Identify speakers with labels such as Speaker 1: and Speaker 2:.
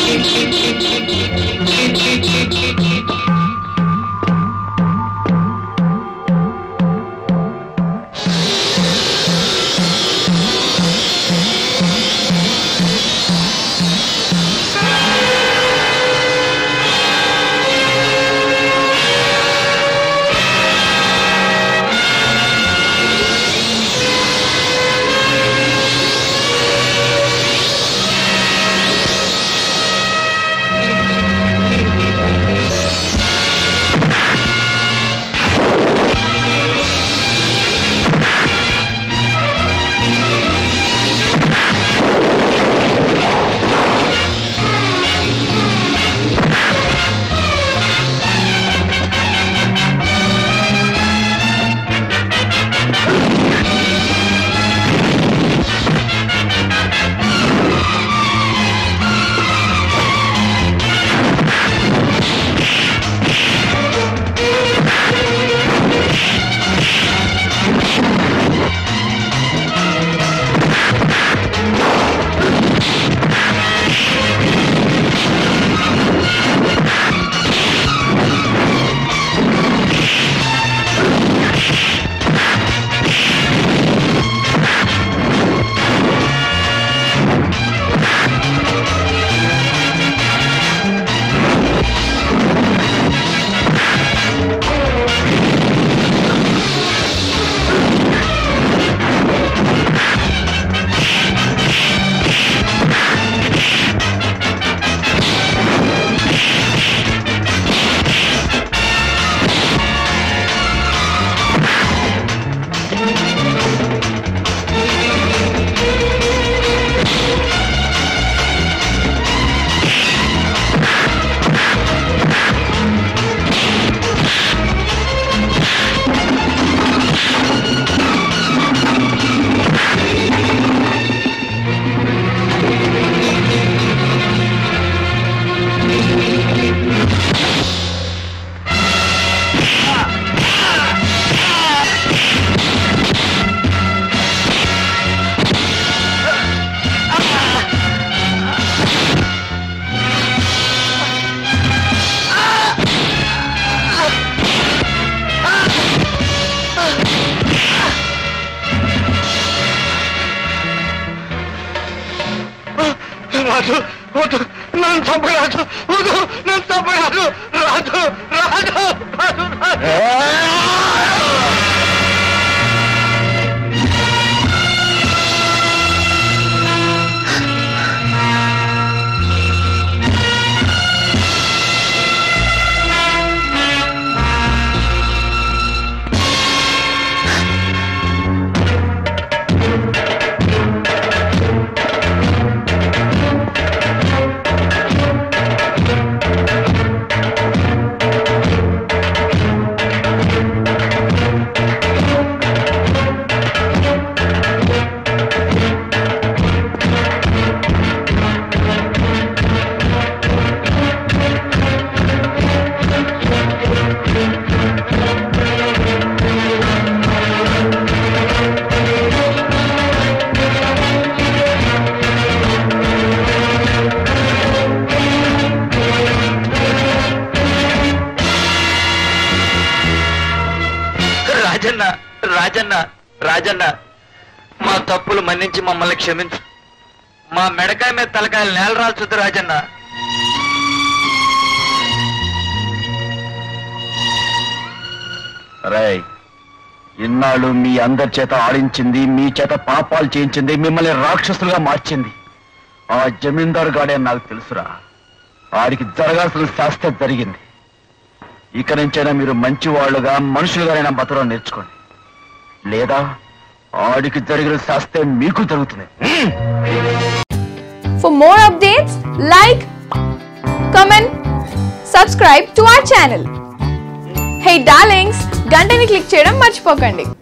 Speaker 1: రాజు వద్దు నన్ను చంపరాజు వద్దు నన్ను చంపరాజు రాజు రాజు రాజు రాజు రాజన్న రాజన్న రాజన్న మా తప్పులు మన్నించి మమ్మల్ని క్షమించు మా మెడకాయ మీద తలకాయలు నేల రాల్చుద్దు రాజన్న
Speaker 2: రేయ్ ఇన్నాళ్ళు మీ అందరి చేత ఆడించింది మీ చేత పాపాలు చేయించింది మిమ్మల్ని రాక్షసులుగా మార్చింది ఆ జమీందారు గాడే నాకు తెలుసురా ఆడికి జరగాల్సిన శాస్త్రం జరిగింది ఇక నుంచైనా మీరు మంచి వాళ్ళుగా మనుషులుగానైనా బతకడం నేర్చుకోండి లేదా ఆడికి జరిగిన శాస్త్రం మీకు జరుగుతుంది హ్మ్.
Speaker 3: For more updates, like, comment, subscribe to our channel. Hey darlings, గంటని click చేయడం మర్చిపోకండి